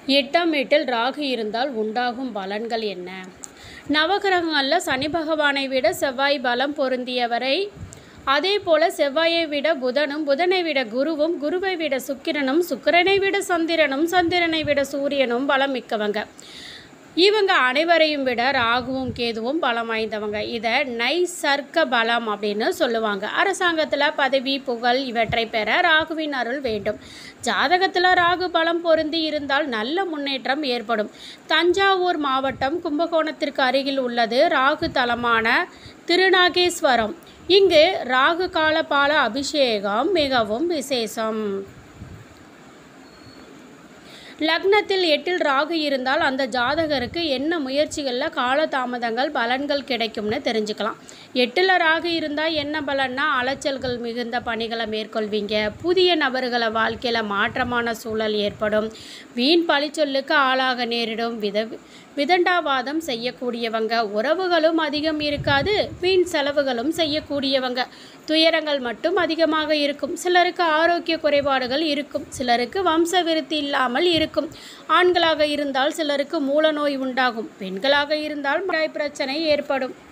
எட்டாம் வீட்டில் ராகு இருந்தால் உண்டாகும் பலன்கள் என்ன நவகிரகங்களில் சனி பகவானை விட செவ்வாய் பலம் பொருந்தியவரை அதே போல செவ்வாயை விட புதனும் புதனை விட குருவும் குருவை விட சுக்கிரனும் சுக்கிரனை விட சந்திரனும் சந்திரனை விட சூரியனும் பலம் மிக்கவங்க இவங்க அனைவரையும் விட ராகுவும் கேதுவும் பலம் வாய்ந்தவங்க இதை நைசர்க்க பலம் அப்படின்னு சொல்லுவாங்க அரசாங்கத்தில் பதவி புகழ் இவற்றை பெற ராகுவின் அருள் வேண்டும் ஜாதகத்தில் ராகு பலம் பொருந்தி இருந்தால் நல்ல முன்னேற்றம் ஏற்படும் தஞ்சாவூர் மாவட்டம் கும்பகோணத்திற்கு அருகில் உள்ளது ராகு தலமான திருநாகேஸ்வரம் இங்கு ராகு கால பால அபிஷேகம் மிகவும் விசேஷம் லக்னத்தில் எட்டில் ராகு இருந்தால் அந்த ஜாதகருக்கு என்ன முயற்சிகளில் காலதாமதங்கள் பலன்கள் கிடைக்கும்னு தெரிஞ்சுக்கலாம் எட்டில் ராகு இருந்தால் என்ன பலன்னா அலைச்சல்கள் மிகுந்த பணிகளை மேற்கொள்வீங்க புதிய நபர்களை வாழ்க்கையில் மாற்றமான சூழல் ஏற்படும் வீண் பழிச்சொல்லுக்கு ஆளாக நேரிடும் வித விதண்டாவாதம் செய்யக்கூடியவங்க உறவுகளும் அதிகம் இருக்காது வீண் செலவுகளும் செய்யக்கூடியவங்க துயரங்கள் மட்டும் அதிகமாக இருக்கும் சிலருக்கு ஆரோக்கிய குறைபாடுகள் இருக்கும் சிலருக்கு வம்ச விருத்தி இல்லாமல் இருக்கும் ஆண்களாக இருந்தால் சிலருக்கு மூலநோய் உண்டாகும் பெண்களாக இருந்தால் மழை பிரச்சனை ஏற்படும்